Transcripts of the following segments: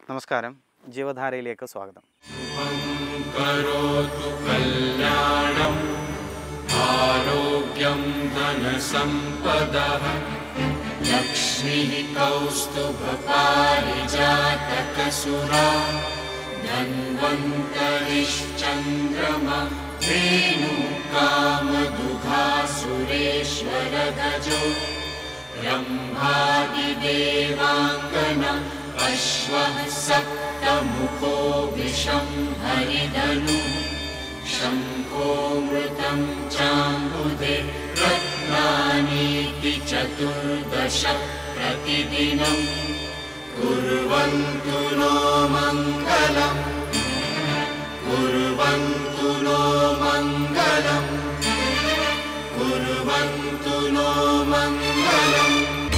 നമസ്കാരം ജീവധാരയിലേക്ക് സ്വാഗതം करोतु कल्याणम् आरोग्यं धनसम्पदः लक्ष्मीः कौस्तुभपारिजातकसुरा धन्वन्तरिश्चन्द्रमा धेनुकामदुघासुरेश्वरगजो रम्भादिदेवाङ्गन अश्वः सप्तमुखो विषं हरिधनु शङ्खो मृतं चाम्बुदे रत्नानीति चतुर्दश प्रतिदिनं कुर्वन्तु नो मङ्गलम् कुर्वन्तु नो मङ्गलम् कुर्वन्तु नो मङ्गलम्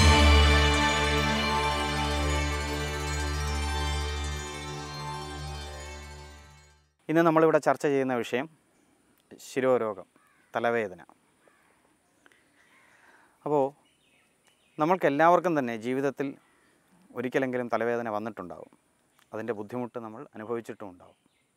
ഇന്ന് നമ്മളിവിടെ ചർച്ച ചെയ്യുന്ന വിഷയം ശിരോരോഗം തലവേദന അപ്പോൾ നമ്മൾക്ക് എല്ലാവർക്കും തന്നെ ജീവിതത്തിൽ ഒരിക്കലെങ്കിലും തലവേദന വന്നിട്ടുണ്ടാവും അതിൻ്റെ ബുദ്ധിമുട്ട് നമ്മൾ അനുഭവിച്ചിട്ടും ഉണ്ടാവും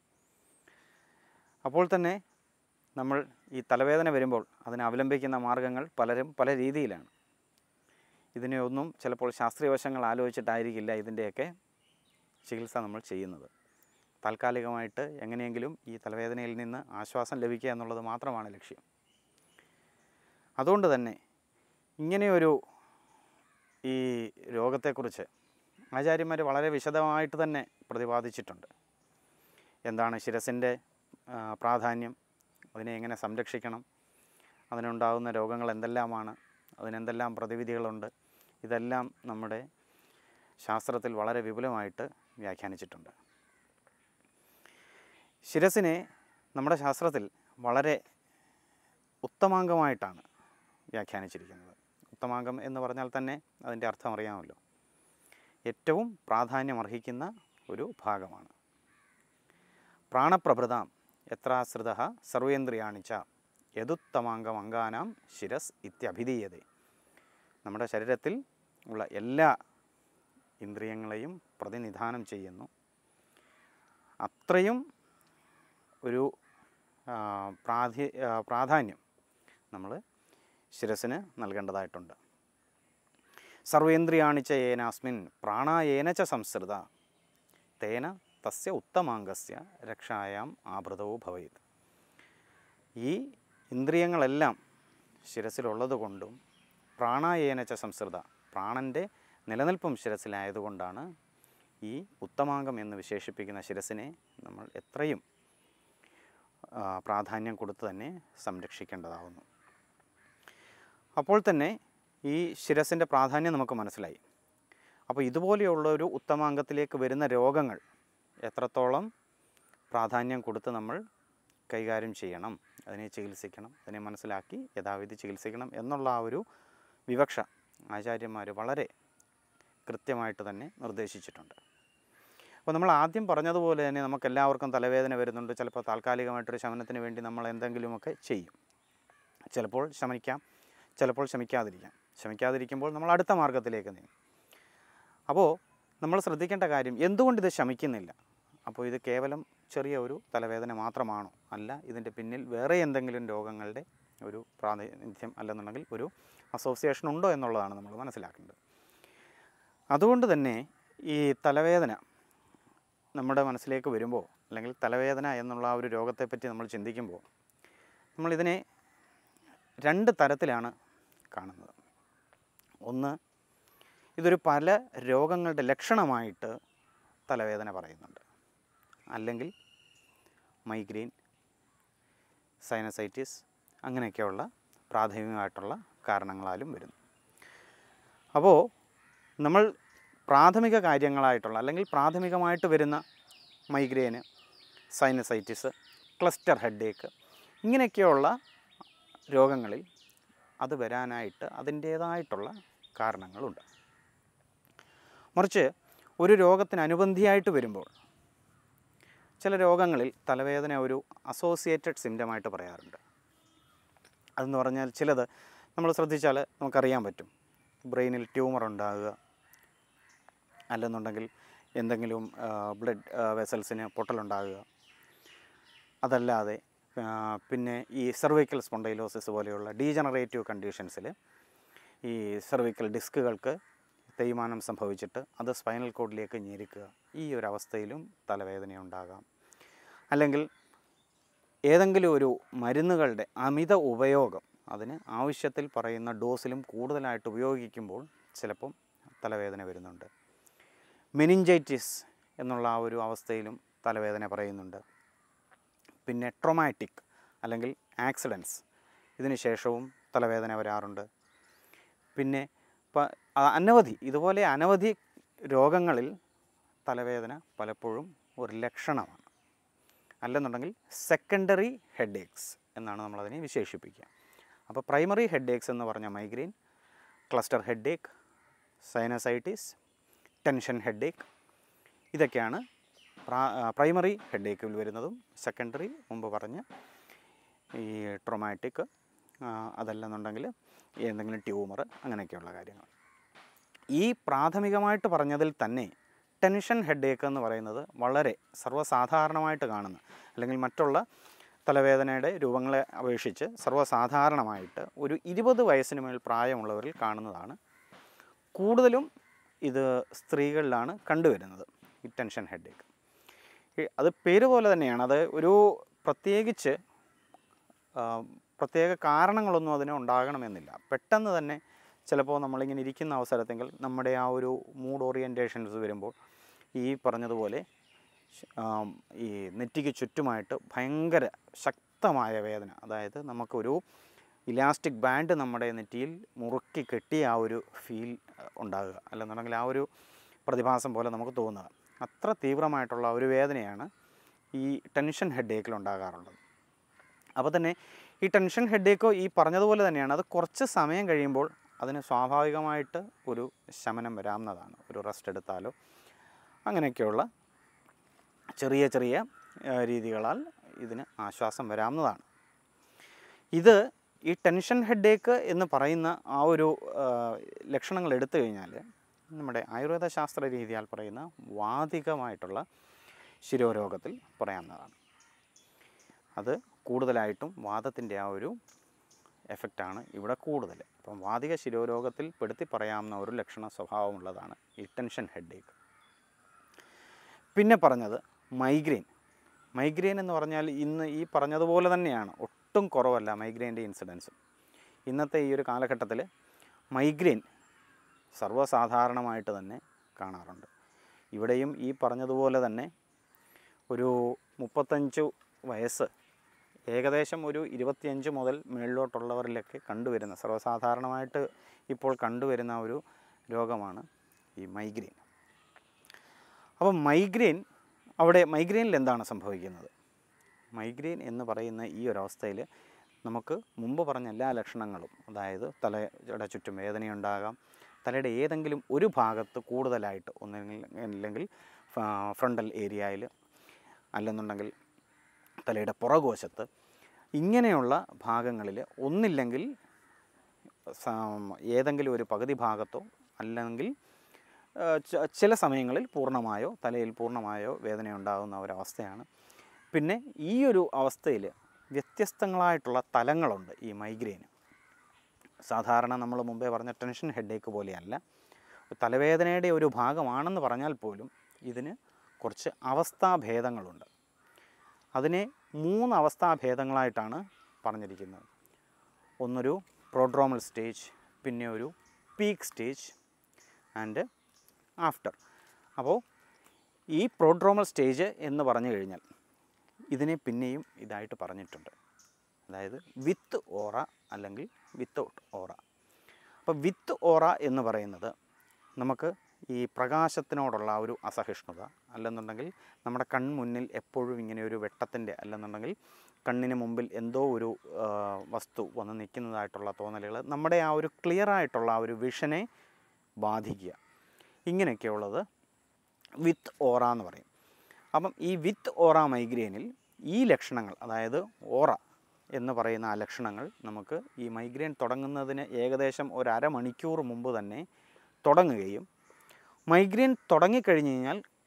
അപ്പോൾ തന്നെ നമ്മൾ ഈ തലവേദന വരുമ്പോൾ അതിനെ അവലംബിക്കുന്ന മാർഗങ്ങൾ പലരും പല രീതിയിലാണ് ഇതിനെ ഒന്നും ചിലപ്പോൾ ശാസ്ത്രീയ വശങ്ങൾ ആലോചിച്ചിട്ടായിരിക്കില്ല ഇതിൻ്റെയൊക്കെ ചികിത്സ നമ്മൾ ചെയ്യുന്നത് താൽക്കാലികമായിട്ട് എങ്ങനെയെങ്കിലും ഈ തലവേദനയിൽ നിന്ന് ആശ്വാസം ലഭിക്കുക എന്നുള്ളത് മാത്രമാണ് ലക്ഷ്യം അതുകൊണ്ട് തന്നെ ഇങ്ങനെയൊരു ഈ രോഗത്തെക്കുറിച്ച് ആചാര്യന്മാർ വളരെ വിശദമായിട്ട് തന്നെ പ്രതിപാദിച്ചിട്ടുണ്ട് എന്താണ് ശിരസിൻ്റെ ആ, പ്രാധാന്യം അതിനെ എങ്ങനെ സംരക്ഷിക്കണം അതിനുണ്ടാകുന്ന രോഗങ്ങൾ എന്തെല്ലാമാണ് അതിനെന്തെല്ലാം പ്രതിവിധികളുണ്ട് ഇതെല്ലാം നമ്മുടെ ശാസ്ത്രത്തിൽ വളരെ വിപുലമായിട്ട് വ്യാഖ്യാനിച്ചിട്ടുണ്ട് ശിരസിനെ നമ്മുടെ ശാസ്ത്രത്തിൽ വളരെ ഉത്തമാംഗമായിട്ടാണ് വ്യാഖ്യാനിച്ചിരിക്കുന്നത് ഉത്തമാംഗം എന്ന് പറഞ്ഞാൽ തന്നെ അതിൻ്റെ അർത്ഥം അറിയാമല്ലോ ഏറ്റവും പ്രാധാന്യമർഹിക്കുന്ന ഒരു ഭാഗമാണ് പ്രാണപ്രഭൃതാം എത്രാശ്രിത സർവേന്ദ്രിയാണിച്ച യതുത്തമാംഗം അംഗാനാം ശിരസ് ഇത്യഭിധീയത നമ്മുടെ ശരീരത്തിൽ ഉള്ള എല്ലാ ഇന്ദ്രിയങ്ങളെയും പ്രതിനിധാനം ചെയ്യുന്നു അത്രയും ഒരു ആ, പ്രാധി ആ, പ്രാധാന്യം നമ്മൾ ശിരസിന് നൽകേണ്ടതായിട്ടുണ്ട് സർവേന്ദ്രിയാണിച്ച ഏനാസ്മിൻ പ്രാണായേന ച സംസൃത തേന തസ്യ ഉത്തമാംഗസ്യ രക്ഷായാം ആഭൃതവും ഭവേത് ഈ ഇന്ദ്രിയങ്ങളെല്ലാം ശിരസിലുള്ളത് കൊണ്ടും പ്രാണായേന ച സംസൃത പ്രാണൻ്റെ നിലനിൽപ്പും ശിരസിലായതുകൊണ്ടാണ് ഈ ഉത്തമാംഗം എന്ന് വിശേഷിപ്പിക്കുന്ന ശിരസിനെ നമ്മൾ എത്രയും ആ, പ്രാധാന്യം കൊടുത്ത് തന്നെ സംരക്ഷിക്കേണ്ടതാവുന്നു അപ്പോൾ തന്നെ ഈ ശിരസിൻ്റെ പ്രാധാന്യം നമുക്ക് മനസ്സിലായി അപ്പോൾ ഇതുപോലെയുള്ള ഒരു ഉത്തമാംഗത്തിലേക്ക് വരുന്ന രോഗങ്ങൾ എത്രത്തോളം പ്രാധാന്യം കൊടുത്ത് നമ്മൾ കൈകാര്യം ചെയ്യണം അതിനെ ചികിത്സിക്കണം അതിനെ മനസ്സിലാക്കി യഥാവിധി ചികിത്സിക്കണം എന്നുള്ള ആ ഒരു വിവക്ഷ ആചാര്യന്മാർ വളരെ കൃത്യമായിട്ട് തന്നെ നിർദ്ദേശിച്ചിട്ടുണ്ട് അപ്പോൾ നമ്മൾ ആദ്യം പറഞ്ഞതുപോലെ തന്നെ നമുക്ക് എല്ലാവർക്കും തലവേദന വരുന്നുണ്ട് ചിലപ്പോൾ താൽക്കാലികമായിട്ടൊരു ശമനത്തിന് വേണ്ടി നമ്മൾ എന്തെങ്കിലുമൊക്കെ ചെയ്യും ചിലപ്പോൾ ശമിക്കാം ചിലപ്പോൾ ശമിക്കാതിരിക്കാം ശമിക്കാതിരിക്കുമ്പോൾ നമ്മൾ അടുത്ത മാർഗത്തിലേക്ക് നീങ്ങും അപ്പോൾ നമ്മൾ ശ്രദ്ധിക്കേണ്ട കാര്യം എന്തുകൊണ്ട് ഇത് ശമിക്കുന്നില്ല അപ്പോൾ ഇത് കേവലം ചെറിയ ഒരു തലവേദന മാത്രമാണോ അല്ല ഇതിൻ്റെ പിന്നിൽ വേറെ എന്തെങ്കിലും രോഗങ്ങളുടെ ഒരു പ്രാതിനിധ്യം അല്ലെന്നുണ്ടെങ്കിൽ ഒരു അസോസിയേഷൻ ഉണ്ടോ എന്നുള്ളതാണ് നമ്മൾ മനസ്സിലാക്കേണ്ടത് അതുകൊണ്ട് തന്നെ ഈ തലവേദന നമ്മുടെ മനസ്സിലേക്ക് വരുമ്പോൾ അല്ലെങ്കിൽ തലവേദന എന്നുള്ള ആ ഒരു രോഗത്തെപ്പറ്റി നമ്മൾ ചിന്തിക്കുമ്പോൾ നമ്മളിതിനെ രണ്ട് തരത്തിലാണ് കാണുന്നത് ഒന്ന് ഇതൊരു പല രോഗങ്ങളുടെ ലക്ഷണമായിട്ട് തലവേദന പറയുന്നുണ്ട് അല്ലെങ്കിൽ മൈഗ്രെയിൻ സൈനസൈറ്റിസ് അങ്ങനെയൊക്കെയുള്ള പ്രാഥമികമായിട്ടുള്ള കാരണങ്ങളാലും വരുന്നു അപ്പോൾ നമ്മൾ പ്രാഥമിക കാര്യങ്ങളായിട്ടുള്ള അല്ലെങ്കിൽ പ്രാഥമികമായിട്ട് വരുന്ന മൈഗ്രെയിന് സൈനസൈറ്റിസ് ക്ലസ്റ്റർ ഹെഡേക്ക് ഇങ്ങനെയൊക്കെയുള്ള രോഗങ്ങളിൽ അത് വരാനായിട്ട് അതിൻ്റേതായിട്ടുള്ള കാരണങ്ങളുണ്ട് മറിച്ച് ഒരു രോഗത്തിന് അനുബന്ധിയായിട്ട് വരുമ്പോൾ ചില രോഗങ്ങളിൽ തലവേദന ഒരു അസോസിയേറ്റഡ് സിംറ്റമായിട്ട് പറയാറുണ്ട് അതെന്ന് പറഞ്ഞാൽ ചിലത് നമ്മൾ ശ്രദ്ധിച്ചാൽ നമുക്കറിയാൻ പറ്റും ബ്രെയിനിൽ ട്യൂമർ ഉണ്ടാകുക അല്ലെന്നുണ്ടെങ്കിൽ എന്തെങ്കിലും ബ്ലഡ് വെസൽസിന് പൊട്ടലുണ്ടാകുക അതല്ലാതെ ആ, പിന്നെ ഈ സെർവിക്കൽ സ്പോണ്ടൈലോസിസ് പോലെയുള്ള ഡീജനറേറ്റീവ് കണ്ടീഷൻസിൽ ഈ സെർവിക്കൽ ഡിസ്കുകൾക്ക് തേയ്മാനം സംഭവിച്ചിട്ട് അത് സ്പൈനൽ കോഡിലേക്ക് ഞെരുക്കുക ഈ ഒരു അവസ്ഥയിലും തലവേദന ഉണ്ടാകാം അല്ലെങ്കിൽ ഏതെങ്കിലും ഒരു മരുന്നുകളുടെ അമിത ഉപയോഗം അതിന് ആവശ്യത്തിൽ പറയുന്ന ഡോസിലും കൂടുതലായിട്ട് ഉപയോഗിക്കുമ്പോൾ ചിലപ്പം തലവേദന വരുന്നുണ്ട് മെനിഞ്ചൈറ്റിസ് എന്നുള്ള ആ ഒരു അവസ്ഥയിലും തലവേദന പറയുന്നുണ്ട് പിന്നെ ട്രൊമാറ്റിക് അല്ലെങ്കിൽ ആക്സിഡൻസ് ഇതിന് ശേഷവും തലവേദന വരാറുണ്ട് പിന്നെ പ അ- അനവധി ഇതുപോലെ അനവധി രോഗങ്ങളിൽ തലവേദന പലപ്പോഴും ഒരു ലക്ഷണമാണ് അല്ലെന്നുണ്ടെങ്കിൽ സെക്കൻഡറി ഹെഡ് ഏക്സ് എന്നാണ് നമ്മളതിനെ വിശേഷിപ്പിക്കുക അപ്പോൾ പ്രൈമറി ഹെഡ് ഏക്സ് എന്ന് പറഞ്ഞ migraine cluster headache sinusitis tension headache ഇതൊക്കെയാണ് പ്രൈമറി ഹെഡ് ഏക്കിൽ വരുന്നതും സെക്കൻഡറി മുമ്പ് പറഞ്ഞ ഈ ട്രൊമാറ്റിക് അതല്ലെന്നുണ്ടെങ്കിൽ എന്തെങ്കിലും ട്യൂമർ അങ്ങനെയൊക്കെയുള്ള കാര്യങ്ങൾ ഈ പ്രാഥമികമായിട്ട് പറഞ്ഞതിൽ തന്നെ ടെൻഷൻ ഹെഡ് ഏക്ക് എന്ന് പറയുന്നത് വളരെ സർവ്വസാധാരണമായിട്ട് കാണുന്ന അല്ലെങ്കിൽ മറ്റുള്ള തലവേദനയുടെ രൂപങ്ങളെ അപേക്ഷിച്ച് സർവ്വസാധാരണമായിട്ട് ഒരു ഇരുപത് വയസ്സിന് മേൽ പ്രായമുള്ളവരിൽ കാണുന്നതാണ് കൂടുതലും ഇത് സ്ത്രീകളിലാണ് കണ്ടുവരുന്നത് ഈ ടെൻഷൻ ഹെഡ് ഏക്ക് അത് പേര് പോലെ തന്നെയാണ് അത് ഒരു പ്രത്യേകിച്ച് ആ, പ്രത്യേക കാരണങ്ങളൊന്നും അതിന് ഉണ്ടാകണമെന്നില്ല പെട്ടെന്ന് തന്നെ ചിലപ്പോൾ നമ്മളിങ്ങനെ ഇരിക്കുന്ന അവസരത്തെങ്കിൽ നമ്മുടെ ആ ഒരു മൂഡ് ഓറിയൻറ്റേഷൻസ് വരുമ്പോൾ ഈ പറഞ്ഞതുപോലെ ശ- ആം, ഈ നെറ്റിക്ക് ചുറ്റുമായിട്ട് ഭയങ്കര ശക്തമായ വേദന അതായത് നമുക്കൊരു ഇലാസ്റ്റിക് ബാൻഡ് നമ്മുടെ നെറ്റിയിൽ മുറുക്കി കെട്ടിയ ആ ഒരു ഫീൽ ഉണ്ടാകുക അല്ലെന്നുണ്ടെങ്കിൽ ആ ഒരു പ്രതിഭാസം പോലെ നമുക്ക് തോന്നുക അത്ര തീവ്രമായിട്ടുള്ള ഒരു വേദനയാണ് ഈ ടെൻഷൻ ഹെഡ് ഏക്കിൽ ഉണ്ടാകാറുള്ളത് അപ്പോൾ തന്നെ ഈ ടെൻഷൻ ഹെഡേക്കോ ഈ പറഞ്ഞതുപോലെ തന്നെയാണ് അത് കുറച്ച് സമയം കഴിയുമ്പോൾ അതിന് സ്വാഭാവികമായിട്ട് ഒരു ശമനം വരാവുന്നതാണ് ഒരു റെസ്റ്റ് എടുത്താലോ അങ്ങനെയൊക്കെയുള്ള ചെറിയ ചെറിയ ആ, രീതികളാൽ ഇതിന് ആശ്വാസം വരാവുന്നതാണ് ഇത് ഈ ടെൻഷൻ ഹെഡേക്ക് എന്ന് പറയുന്ന ആ ഒരു ആ, ലക്ഷണങ്ങൾ എടുത്തു കഴിഞ്ഞാൽ നമ്മുടെ ആയുർവേദ ശാസ്ത്ര രീതിയാൽ പറയുന്ന വാതികമായിട്ടുള്ള ശിരോരോഗത്തിൽ പറയാവുന്നതാണ് അത് കൂടുതലായിട്ടും വാദത്തിൻ്റെ ആ ഒരു എഫക്റ്റാണ് ഇവിടെ കൂടുതൽ അപ്പം വാതിക ശിരോരോഗത്തിൽ പെടുത്തി പറയാവുന്ന ഒരു ലക്ഷണ സ്വഭാവമുള്ളതാണ് ഈ ടെൻഷൻ ഹെഡേക്ക് പിന്നെ പറഞ്ഞത് മൈഗ്രെയിൻ മൈഗ്രെയിൻ എന്ന് പറഞ്ഞാൽ ഇന്ന് ഈ പറഞ്ഞതുപോലെ തന്നെയാണ് ഒട്ടും കുറവല്ല മൈഗ്രെയിൻ്റെ ഇൻസിഡൻസും ഇന്നത്തെ ഈ ഒരു കാലഘട്ടത്തിൽ മൈഗ്രെയിൻ സർവ്വസാധാരണമായിട്ട് തന്നെ കാണാറുണ്ട് ഇവിടെയും ഈ പറഞ്ഞതുപോലെ തന്നെ ഒരു മുപ്പത്തഞ്ച് വയസ്സ് ഏകദേശം ഒരു ഇരുപത്തിയഞ്ച് മുതൽ മുകളിലോട്ടുള്ളവരിലൊക്കെ കണ്ടുവരുന്ന സർവ്വസാധാരണമായിട്ട് ഇപ്പോൾ കണ്ടുവരുന്ന ഒരു രോഗമാണ് ഈ മൈഗ്രെയിൻ അപ്പോൾ മൈഗ്രെയിൻ അവിടെ മൈഗ്രെയിനിൽ എന്താണ് സംഭവിക്കുന്നത് മൈഗ്രെയിൻ എന്ന് പറയുന്ന ഈ ഒരു അവസ്ഥയിൽ നമുക്ക് മുമ്പ് പറഞ്ഞ എല്ലാ ലക്ഷണങ്ങളും അതായത് തലയുടെ ചുറ്റും വേദനയുണ്ടാകാം തലയുടെ ഏതെങ്കിലും ഒരു ഭാഗത്ത് കൂടുതലായിട്ട് ഒന്നെങ്കിൽ അല്ലെങ്കിൽ ഫ്രണ്ടൽ ഏരിയയിൽ അല്ലെന്നുണ്ടെങ്കിൽ തലയുടെ പുറകുവശത്ത് ഇങ്ങനെയുള്ള ഭാഗങ്ങളിൽ ഒന്നില്ലെങ്കിൽ സ- ഏതെങ്കിലും ഒരു പകുതി ഭാഗത്തോ അല്ലെങ്കിൽ ആ, ച- ചില സമയങ്ങളിൽ പൂർണ്ണമായോ തലയിൽ പൂർണ്ണമായോ വേദന ഉണ്ടാകുന്ന ഒരവസ്ഥയാണ് പിന്നെ ഈ ഒരു അവസ്ഥയിൽ വ്യത്യസ്തങ്ങളായിട്ടുള്ള തലങ്ങളുണ്ട് ഈ മൈഗ്രെയിന് സാധാരണ നമ്മൾ മുമ്പേ പറഞ്ഞ ടെൻഷൻ ഹെഡേക്ക് പോലെയല്ല തലവേദനയുടെ ഒരു ഭാഗമാണെന്ന് പറഞ്ഞാൽ പോലും ഇതിന് കുറച്ച് അവസ്ഥാഭേദങ്ങളുണ്ട് അതിനെ മൂന്ന് അവസ്ഥാഭേദങ്ങളായിട്ടാണ് പറഞ്ഞിരിക്കുന്നത് ഒന്നൊരു പ്രോഡ്രോമൽ സ്റ്റേജ് പിന്നെ ഒരു പീക്ക് സ്റ്റേജ് ആൻഡ് ആഫ്റ്റർ അപ്പോൾ ഈ പ്രോഡ്രോമൽ സ്റ്റേജ് എന്ന് പറഞ്ഞു കഴിഞ്ഞാൽ ഇതിനെ പിന്നെയും ഇതായിട്ട് പറഞ്ഞിട്ടുണ്ട് അതായത് വിത്ത് ഓറ അല്ലെങ്കിൽ വിത്തൗട്ട് ഓറ അപ്പോൾ വിത്ത് ഓറ എന്ന് പറയുന്നത് നമുക്ക് ഈ പ്രകാശത്തിനോടുള്ള ആ ഒരു അസഹിഷ്ണുത അല്ലെന്നുണ്ടെങ്കിൽ നമ്മുടെ കൺമുന്നിൽ എപ്പോഴും ഇങ്ങനെ ഒരു വെട്ടത്തിൻ്റെ അല്ലെന്നുണ്ടെങ്കിൽ കണ്ണിന് മുമ്പിൽ എന്തോ ഒരു ആ, വസ്തു വന്ന് നിൽക്കുന്നതായിട്ടുള്ള തോന്നലുകൾ നമ്മുടെ ആ ഒരു ക്ലിയർ ആയിട്ടുള്ള ആ ഒരു വിഷനെ ബാധിക്കുക ഇങ്ങനെയൊക്കെയുള്ളത് വിത്ത് ഓറ എന്ന് പറയും അപ്പം ഈ വിത്ത് ഓറ മൈഗ്രെയിനിൽ ഈ ലക്ഷണങ്ങൾ അതായത് ഓറ എന്ന് പറയുന്ന ആ ലക്ഷണങ്ങൾ നമുക്ക് ഈ മൈഗ്രെയിൻ തുടങ്ങുന്നതിന് ഏകദേശം ഒരു അരമണിക്കൂർ മുമ്പ് തന്നെ തുടങ്ങുകയും മൈഗ്രെയിൻ തുടങ്ങിക്കഴിഞ്ഞ് കഴിഞ്ഞാൽ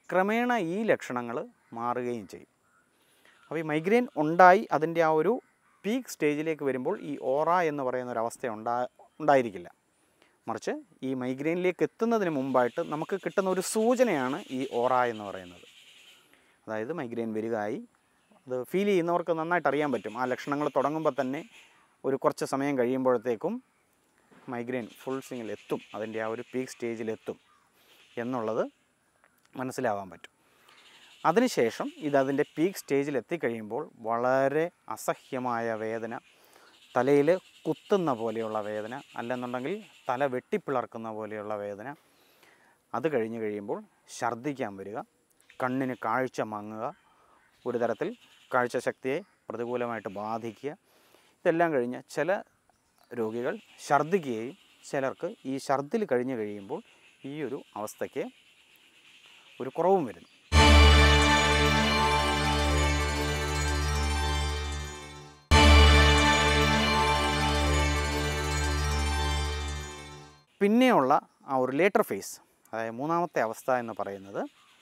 ക്രമേണ ഈ ലക്ഷണങ്ങൾ മാറുകയും ചെയ്യും അപ്പോൾ ഈ മൈഗ്രെയിൻ ഉണ്ടായി അതിൻ്റെ ആ ഒരു പീക്ക് സ്റ്റേജിലേക്ക് വരുമ്പോൾ ഈ ഓറ എന്ന് പറയുന്ന ഒരു അവസ്ഥ ഉണ്ടാ ഉണ്ടായിരിക്കില്ല മറിച്ച് ഈ മൈഗ്രെയിനിലേക്ക് എത്തുന്നതിന് മുമ്പായിട്ട് നമുക്ക് കിട്ടുന്ന ഒരു സൂചനയാണ് ഈ ഓറ എന്ന് പറയുന്നത് അതായത് മൈഗ്രെയിൻ വരികയായി അത് ഫീൽ ചെയ്യുന്നവർക്ക് നന്നായിട്ട് അറിയാൻ പറ്റും ആ ലക്ഷണങ്ങൾ തുടങ്ങുമ്പോൾ തന്നെ ഒരു കുറച്ച് സമയം കഴിയുമ്പോഴത്തേക്കും മൈഗ്രെയിൻ ഫുൾ സ്വിങ്ങിൽ എത്തും അതിൻ്റെ ആ ഒരു പീക്ക് സ്റ്റേജിലെത്തും എന്നുള്ളത് മനസ്സിലാവാൻ പറ്റും അതിനുശേഷം ഇത് അതിൻ്റെ പീക്ക് സ്റ്റേജിൽ എത്തിക്കഴിയുമ്പോൾ വളരെ അസഹ്യമായ വേദന തലയിൽ കുത്തുന്ന പോലെയുള്ള വേദന അല്ലെന്നുണ്ടെങ്കിൽ തല വെട്ടിപ്പിളർക്കുന്ന പോലെയുള്ള വേദന അത് കഴിഞ്ഞ് കഴിയുമ്പോൾ ഛർദ്ദിക്കാൻ വരിക കണ്ണിന് കാഴ്ച മങ്ങുക ഒരു തരത്തിൽ കാഴ്ചശക്തിയെ പ്രതികൂലമായിട്ട് ബാധിക്കുക ഇതെല്ലാം കഴിഞ്ഞ് ചില രോഗികൾ ഛർദ്ദിക്കുകയും ചിലർക്ക് ഈ ഛർദ്ദിൽ കഴിഞ്ഞ് കഴിയുമ്പോൾ ഈ ഒരു അവസ്ഥയ്ക്ക് ഒരു കുറവും വരുന്നു പിന്നെയുള്ള ആ ഒരു ലേറ്റർ ഫേസ് അതായത് മൂന്നാമത്തെ അവസ്ഥ എന്ന് പറയുന്നത്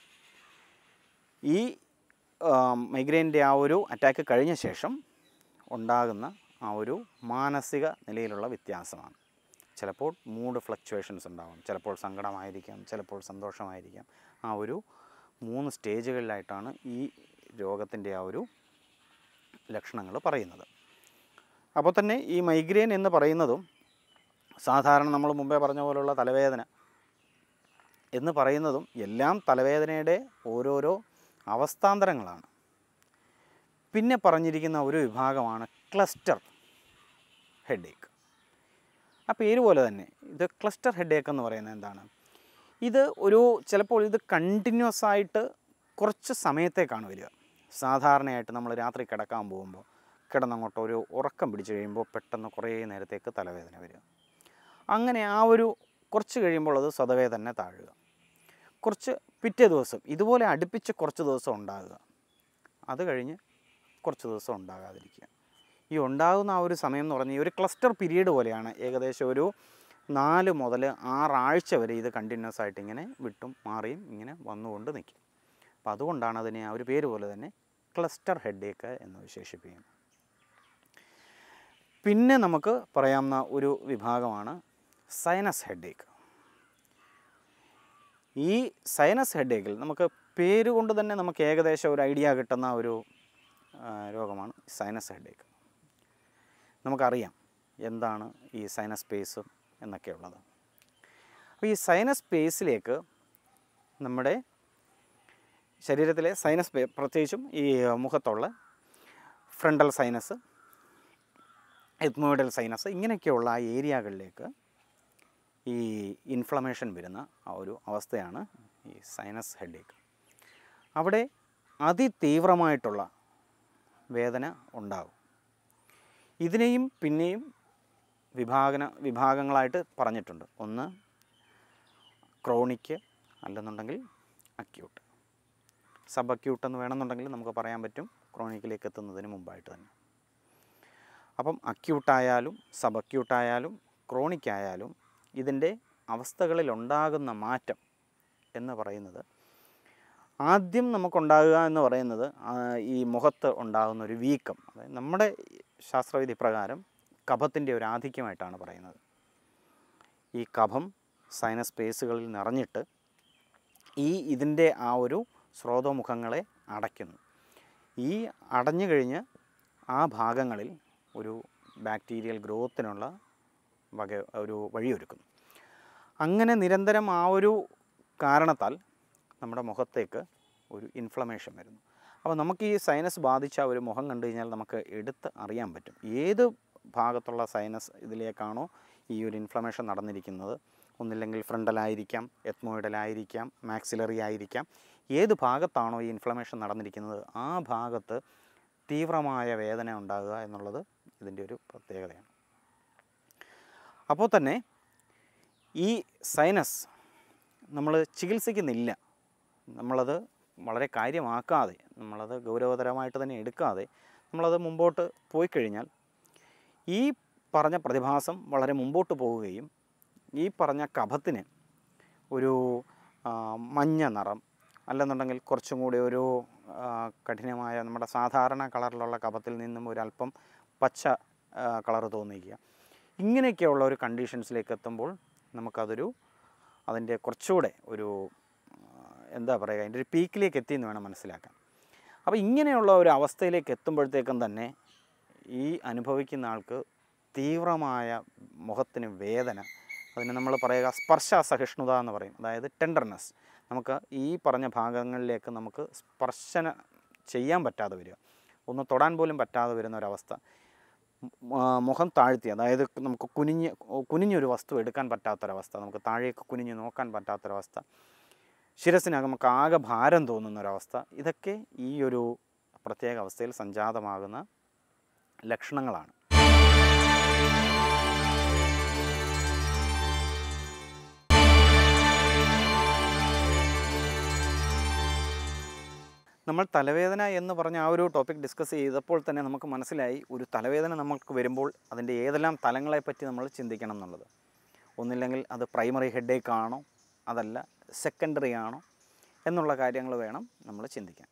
ഈ മൈഗ്രെയിൻ്റെ ആ ഒരു അറ്റാക്ക് കഴിഞ്ഞ ശേഷം ഉണ്ടാകുന്ന ആ ഒരു മാനസിക നിലയിലുള്ള വ്യത്യാസമാണ് ചിലപ്പോൾ മൂഡ് ഫ്ലക്ച്വേഷൻസ് ഉണ്ടാകും ചിലപ്പോൾ സങ്കടമായിരിക്കാം ചിലപ്പോൾ സന്തോഷമായിരിക്കാം ആ ഒരു മൂന്ന് സ്റ്റേജുകളിലായിട്ടാണ് ഈ രോഗത്തിൻ്റെ ആ ഒരു ലക്ഷണങ്ങൾ പറയുന്നത് അപ്പോൾ തന്നെ ഈ മൈഗ്രെയിൻ എന്ന് പറയുന്നതും സാധാരണ നമ്മൾ മുമ്പേ പറഞ്ഞ പോലുള്ള തലവേദന എന്ന് പറയുന്നതും എല്ലാം തലവേദനയുടെ ഓരോരോ അവസ്ഥാന്തരങ്ങളാണ് പിന്നെ പറഞ്ഞിരിക്കുന്ന ഒരു വിഭാഗമാണ് ക്ലസ്റ്റർ ഹെഡേക്ക് ആ പേര് പോലെ തന്നെ ഇത് ക്ലസ്റ്റർ ഹെഡേക്ക് എന്ന് പറയുന്നത് എന്താണ് ഇത് ഒരു ചിലപ്പോൾ ഇത് കണ്ടിന്യൂസ് ആയിട്ട് കുറച്ച് സമയത്തേക്കാണ് വരിക സാധാരണയായിട്ട് നമ്മൾ രാത്രി കിടക്കാൻ പോകുമ്പോൾ കിടന്നങ്ങോട്ട് ഒരു ഉറക്കം പിടിച്ച് കഴിയുമ്പോൾ പെട്ടെന്ന് കുറേ നേരത്തേക്ക് തലവേദന വരിക അങ്ങനെ ആ ഒരു കുറച്ച് കഴിയുമ്പോൾ അത് സ്വതവേ തന്നെ താഴുക കുറച്ച് പിറ്റേ ദിവസം ഇതുപോലെ അടുപ്പിച്ച് കുറച്ച് ദിവസം ഉണ്ടാകുക അത് കഴിഞ്ഞ് കുറച്ച് ദിവസം ഉണ്ടാകാതിരിക്കുക ഈ ഉണ്ടാകുന്ന ആ ഒരു സമയം എന്ന് പറഞ്ഞാൽ ഈ ഒരു ക്ലസ്റ്റർ പീരീഡ് പോലെയാണ് ഏകദേശം ഒരു നാല് മുതൽ ആറാഴ്ച വരെ ഇത് കണ്ടിന്യൂസ് ആയിട്ട് ഇങ്ങനെ വിട്ടും മാറിയും ഇങ്ങനെ വന്നുകൊണ്ട് നിൽക്കും അപ്പോൾ അതുകൊണ്ടാണ് അതിനെ ആ ഒരു പേര് പോലെ തന്നെ ക്ലസ്റ്റർ ഹെഡേക്ക് എന്ന് വിശേഷിപ്പിക്കുന്നത് പിന്നെ നമുക്ക് പറയാവുന്ന ഒരു വിഭാഗമാണ് സൈനസ് ഹെഡേക്ക് ഈ സൈനസ് ഹെഡേക്കിൽ നമുക്ക് പേര് കൊണ്ട് തന്നെ നമുക്ക് ഏകദേശം ഒരു ഐഡിയ കിട്ടുന്ന ഒരു ആ, രോഗമാണ് സൈനസ് ഹെഡേക്ക് നമുക്കറിയാം എന്താണ് ഈ സൈനസ് സ്പേസ് എന്നൊക്കെ ഉള്ളത് അപ്പോൾ ഈ സൈനസ് സ്പേസിലേക്ക് നമ്മുടെ ശരീരത്തിലെ സൈനസ് പേ- പ്രത്യേകിച്ചും ഈ മുഖത്തുള്ള ഫ്രണ്ടൽ സൈനസ് എത്മോയിഡൽ സൈനസ് ഇങ്ങനെയൊക്കെയുള്ള ആ ഏരിയകളിലേക്ക് ഈ ഇൻഫ്ലമേഷൻ വരുന്ന ആ ഒരു അവസ്ഥയാണ് ഈ സൈനസ് ഹെഡേക്ക് അവിടെ അതിതീവ്രമായിട്ടുള്ള വേദന ഉണ്ടാകും ഇതിനെയും പിന്നെയും വിഭാഗന വിഭാഗങ്ങളായിട്ട് പറഞ്ഞിട്ടുണ്ട് ഒന്ന് ക്രോണിക്ക് അല്ലെന്നുണ്ടെങ്കിൽ അക്യൂട്ട് സബ് അക്യൂട്ട് എന്ന് വേണമെന്നുണ്ടെങ്കിൽ നമുക്ക് പറയാൻ പറ്റും ക്രോണിക്കിലേക്ക് എത്തുന്നതിന് മുമ്പായിട്ട് തന്നെ അപ്പം അക്യൂട്ടായാലും സബ് അക്യൂട്ടായാലും ക്രോണിക് ആയാലും ഇതിൻ്റെ അവസ്ഥകളിൽ ഉണ്ടാകുന്ന മാറ്റം എന്ന് പറയുന്നത് ആദ്യം നമുക്കുണ്ടാകുക എന്ന് പറയുന്നത് ആ, ഈ മുഖത്ത് ഉണ്ടാകുന്ന ഒരു വീക്കം അതായത് നമ്മുടെ ശാസ്ത്രവിധി പ്രകാരം കഫത്തിൻ്റെ ഒരു ആധിക്യമായിട്ടാണ് പറയുന്നത് ഈ കഫം സൈനസ് സ്പേസുകളിൽ നിറഞ്ഞിട്ട് ഈ ഇതിൻ്റെ ആ ഒരു സ്രോതോമുഖങ്ങളെ അടയ്ക്കുന്നു ഈ അടഞ്ഞു കഴിഞ്ഞ് ആ ഭാഗങ്ങളിൽ ഒരു ബാക്ടീരിയൽ ഗ്രോത്തിനുള്ള വക ഒരു വഴിയൊരുക്കുന്നു അങ്ങനെ നിരന്തരം ആ ഒരു കാരണത്താൽ നമ്മുടെ മുഖത്തേക്ക് ഒരു ഇൻഫ്ലമേഷൻ വരുന്നു അപ്പോൾ നമുക്ക് ഈ സൈനസ് ബാധിച്ച ഒരു മുഖം കണ്ടു കഴിഞ്ഞാൽ നമുക്ക് എടുത്ത് അറിയാൻ പറ്റും ഏത് ഭാഗത്തുള്ള സൈനസ് ഇതിലേക്കാണോ ഈ ഒരു ഇൻഫ്ലമേഷൻ നടന്നിരിക്കുന്നത് ഒന്നില്ലെങ്കിൽ ഫ്രണ്ടലായിരിക്കാം എത്മോയിഡലായിരിക്കാം മാക്സിലറി ആയിരിക്കാം ഏത് ഭാഗത്താണോ ഈ ഇൻഫ്ലമേഷൻ നടന്നിരിക്കുന്നത് ആ ഭാഗത്ത് തീവ്രമായ വേദന ഉണ്ടാകുക എന്നുള്ളത് ഇതിൻ്റെ ഒരു പ്രത്യേകതയാണ് അപ്പോൾ തന്നെ ഈ സൈനസ് നമ്മൾ ചികിത്സിക്കുന്നില്ല നമ്മളത് വളരെ കാര്യമാക്കാതെ നമ്മളത് ഗൗരവതരമായിട്ട് തന്നെ എടുക്കാതെ നമ്മളത് മുമ്പോട്ട് പോയി കഴിഞ്ഞാൽ ഈ പറഞ്ഞ പ്രതിഭാസം വളരെ മുമ്പോട്ട് പോവുകയും ഈ പറഞ്ഞ കഫത്തിന് ഒരു ആ, മഞ്ഞ നിറം അല്ലെന്നുണ്ടെങ്കിൽ കുറച്ചും കൂടി ഒരു ആ, കഠിനമായ നമ്മുടെ സാധാരണ കളറിലുള്ള കഫത്തിൽ നിന്നും ഒരല്പം പച്ച കളർ തോന്നിക്കുക ഇങ്ങനെയൊക്കെയുള്ള ഒരു കണ്ടീഷൻസിലേക്ക് എത്തുമ്പോൾ നമുക്കതൊരു അതിൻ്റെ കുറച്ചുകൂടെ ഒരു ആ, എന്താ പറയുക അതിൻ്റെ ഒരു പീക്കിലേക്ക് എത്തിയെന്ന് വേണം മനസ്സിലാക്കാൻ അപ്പോൾ ഇങ്ങനെയുള്ള ഒരു അവസ്ഥയിലേക്ക് എത്തുമ്പോഴത്തേക്കും തന്നെ ഈ അനുഭവിക്കുന്ന ആൾക്ക് തീവ്രമായ മുഖത്തിന് വേദന അതിന് നമ്മൾ പറയുക സ്പർശ അസഹിഷ്ണുത എന്ന് പറയും അതായത് ടെൻഡർനെസ് നമുക്ക് ഈ പറഞ്ഞ ഭാഗങ്ങളിലേക്ക് നമുക്ക് സ്പർശന ചെയ്യാൻ പറ്റാതെ വരിക ഒന്ന് തൊടാൻ പോലും പറ്റാതെ വരുന്ന ഒരവസ്ഥ മ- ആ, മുഖം താഴ്ത്തി അതായത് നമുക്ക് കുനിഞ്ഞ് കുനിഞ്ഞൊരു വസ്തു എടുക്കാൻ പറ്റാത്തൊരവസ്ഥ നമുക്ക് താഴേക്ക് കുനിഞ്ഞ് നോക്കാൻ പറ്റാത്തൊരവസ്ഥ ശിരസിനകം നമുക്ക് ആകെ ഭാരം തോന്നുന്ന ഒരവസ്ഥ ഇതൊക്കെ ഈ ഒരു പ്രത്യേക അവസ്ഥയിൽ സംജാതമാകുന്ന ലക്ഷണങ്ങളാണ് നമ്മൾ തലവേദന എന്ന് പറഞ്ഞ ആ ഒരു ടോപ്പിക് ഡിസ്കസ് ചെയ്തപ്പോൾ തന്നെ നമുക്ക് മനസ്സിലായി ഒരു തലവേദന നമുക്ക് വരുമ്പോൾ അതിൻ്റെ ഏതെല്ലാം തലങ്ങളെപ്പറ്റി നമ്മൾ ചിന്തിക്കണം എന്നുള്ളത് ഒന്നില്ലെങ്കിൽ അത് പ്രൈമറി ഹെഡേക്ക് ആണോ അതല്ല സെക്കൻഡറി ആണോ എന്നുള്ള കാര്യങ്ങൾ വേണം നമ്മൾ ചിന്തിക്കാൻ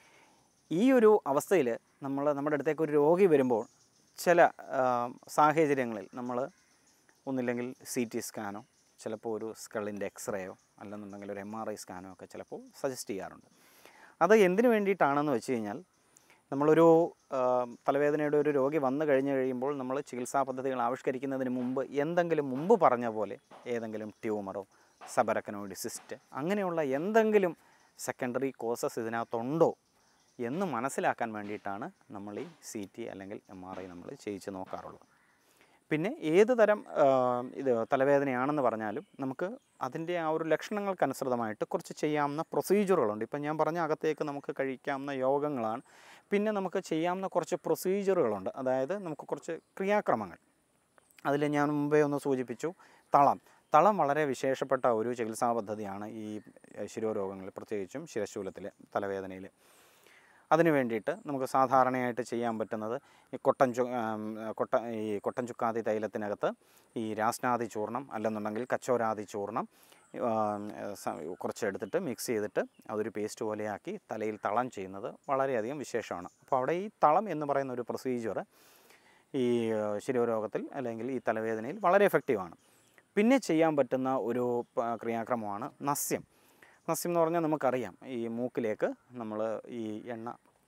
ഈ ഒരു അവസ്ഥയിൽ നമ്മൾ നമ്മുടെ അടുത്തേക്ക് ഒരു രോഗി വരുമ്പോൾ ചില ആ, സാഹചര്യങ്ങളിൽ നമ്മൾ ഒന്നില്ലെങ്കിൽ സി ടി സ്കാനോ ചിലപ്പോൾ ഒരു സ്കളിൻ്റെ എക്സ്റേയോ അല്ലെന്നുണ്ടെങ്കിൽ ഒരു എം ആർ ഐ സ്കാനോ ഒക്കെ ചിലപ്പോൾ സജസ്റ്റ് ചെയ്യാറുണ്ട് അത് എന്തിനു വേണ്ടിയിട്ടാണെന്ന് വെച്ച് കഴിഞ്ഞാൽ നമ്മളൊരു ആ, തലവേദനയുടെ ഒരു രോഗി വന്നു കഴിഞ്ഞ് കഴിയുമ്പോൾ നമ്മൾ ചികിത്സാ പദ്ധതികൾ ആവിഷ്കരിക്കുന്നതിന് മുമ്പ് എന്തെങ്കിലും മുമ്പ് പറഞ്ഞ പോലെ ഏതെങ്കിലും ട്യൂമറോ സബരക്കനോയിഡ് സിസ്റ്റ് അങ്ങനെയുള്ള എന്തെങ്കിലും സെക്കൻഡറി കോസസ് ഇതിനകത്തുണ്ടോ എന്ന് മനസ്സിലാക്കാൻ വേണ്ടിയിട്ടാണ് നമ്മൾ ഈ സി ടി അല്ലെങ്കിൽ എം ആർ ഐ നമ്മൾ ചെയ്യിച്ച് നോക്കാറുള്ളത് പിന്നെ ഏത് തരം ആ, ഇത് തലവേദനയാണെന്ന് പറഞ്ഞാലും നമുക്ക് അതിൻ്റെ ആ ഒരു ലക്ഷണങ്ങൾക്കനുസൃതമായിട്ട് കുറച്ച് ചെയ്യാവുന്ന പ്രൊസീജിയറുകളുണ്ട് ഇപ്പം ഞാൻ പറഞ്ഞ അകത്തേക്ക് നമുക്ക് കഴിക്കാവുന്ന യോഗങ്ങളാണ് പിന്നെ നമുക്ക് ചെയ്യാവുന്ന കുറച്ച് പ്രൊസീജിയറുകളുണ്ട് അതായത് നമുക്ക് കുറച്ച് ക്രിയാക്രമങ്ങൾ അതിൽ ഞാൻ മുമ്പേ ഒന്ന് സൂചിപ്പിച്ചു തളം തളം വളരെ വിശേഷപ്പെട്ട ഒരു ചികിത്സാ പദ്ധതിയാണ് ഈ ശിരോരോഗങ്ങളിൽ പ്രത്യേകിച്ചും ശിരശൂലത്തിൽ തലവേദനയിൽ അതിന് വേണ്ടിയിട്ട് നമുക്ക് സാധാരണയായിട്ട് ചെയ്യാൻ പറ്റുന്നത് ഈ കൊട്ടൻ ചു ആം, കൊട്ട ഈ കൊട്ടൻ ചുക്കാതി തൈലത്തിനകത്ത് ഈ രാസ്നാദി ചൂർണം അല്ലെന്നുണ്ടെങ്കിൽ കച്ചോരാദി ചൂർണം ആം, സ- കുറച്ച് എടുത്തിട്ട് മിക്സ് ചെയ്തിട്ട് അതൊരു പേസ്റ്റ് പോലെയാക്കി തലയിൽ തളം ചെയ്യുന്നത് വളരെയധികം വിശേഷമാണ് അപ്പോൾ അവിടെ ഈ തളം എന്ന് പറയുന്ന ഒരു പ്രൊസീജിയർ ഈ ഏഹ്, ശിരോരോഗത്തിൽ അല്ലെങ്കിൽ ഈ തലവേദനയിൽ വളരെ എഫക്റ്റീവാണ് പിന്നെ ചെയ്യാൻ പറ്റുന്ന ഒരു പ- ക്രിയാക്രമമാണ് നസ്യം നസ്യം എന്ന് പറഞ്ഞാൽ നമുക്കറിയാം ഈ മൂക്കിലേക്ക് നമ്മൾ ഈ എണ്ണ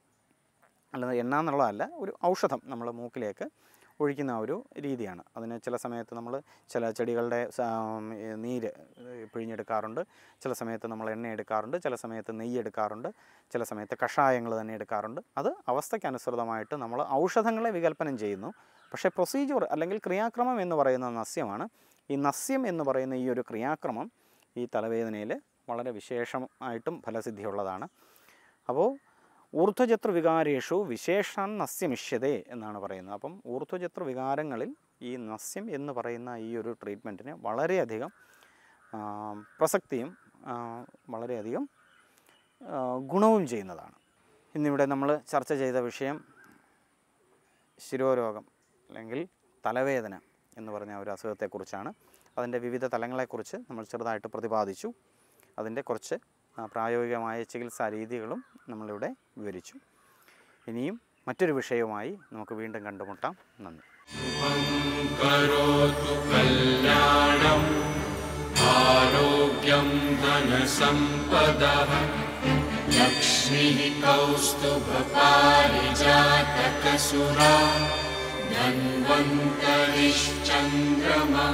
അല്ല എണ്ണ എന്നുള്ളതല്ല ഒരു ഔഷധം നമ്മൾ മൂക്കിലേക്ക് ഒഴിക്കുന്ന ആ ഒരു രീതിയാണ് അതിന് ചില സമയത്ത് നമ്മൾ ചില ചെടികളുടെ സ- ഈ നീര് പിഴിഞ്ഞെടുക്കാറുണ്ട് ചില സമയത്ത് നമ്മൾ എണ്ണ എടുക്കാറുണ്ട് ചില സമയത്ത് നെയ്യ് എടുക്കാറുണ്ട് ചില സമയത്ത് കഷായങ്ങൾ തന്നെ എടുക്കാറുണ്ട് അത് അവസ്ഥയ്ക്കനുസൃതമായിട്ട് നമ്മൾ ഔഷധങ്ങളെ വികല്പനം ചെയ്യുന്നു പക്ഷേ പ്രൊസീജിയർ അല്ലെങ്കിൽ ക്രിയാക്രമം എന്ന് പറയുന്ന നസ്യമാണ് ഈ നസ്യം എന്ന് പറയുന്ന ഈ ഒരു ക്രിയാക്രമം ഈ തലവേദനയിൽ വളരെ വിശേഷമായിട്ടും ഫലസിദ്ധിയുള്ളതാണ് അപ്പോൾ ഊർധ്വചത്ര വികാരേഷു വിശേഷാൻ നസ്യമിഷ്യതേ എന്നാണ് പറയുന്നത് അപ്പം ഊർധ്വചത്ര വികാരങ്ങളിൽ ഈ നസ്യം എന്ന് പറയുന്ന ഈ ഒരു ട്രീറ്റ്മെൻറ്റിന് വളരെയധികം ആ, പ്രസക്തിയും ആ, വളരെയധികം ആ, ഗുണവും ചെയ്യുന്നതാണ് ഇന്നിവിടെ നമ്മൾ ചർച്ച ചെയ്ത വിഷയം ശിരോരോഗം അല്ലെങ്കിൽ തലവേദന എന്ന് പറഞ്ഞ ഒരു അസുഖത്തെക്കുറിച്ചാണ് അതിൻ്റെ വിവിധ തലങ്ങളെക്കുറിച്ച് നമ്മൾ ചെറുതായിട്ട് പ്രതിപാദിച്ചു അതിൻ്റെ കുറച്ച് ആ, പ്രായോഗികമായ ചികിത്സാ രീതികളും നമ്മളിവിടെ വിവരിച്ചു ഇനിയും മറ്റൊരു വിഷയവുമായി നമുക്ക് വീണ്ടും കണ്ടുമുട്ടാം നന്ദി करोतु कल्याणम् आरोग्यं धनसम्पदः लक्ष्मीः कौस्तुभपारिजातकसुरा धन्वन्तरिश्चन्द्रमा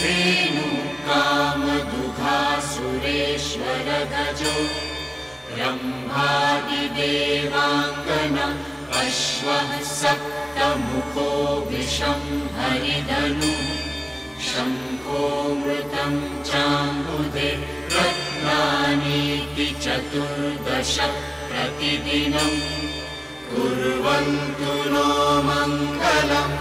धेनुकामदुघासुरेश्वरगजो रम्भादिदेवाङ्गन अश्वः सप्तमुखो विषं हरिधनु शङ्खो मृतं चाम्बुदे रत्नानीति चतुर्दश प्रतिदिनम् कुर्वन्तु नो मङ्गलम्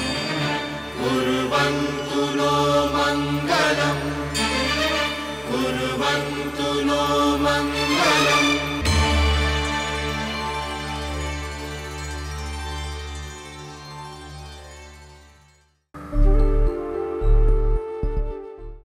कुर्वन्तु नो मङ्गलम् कुर्वन्तु नो मङ्गलम्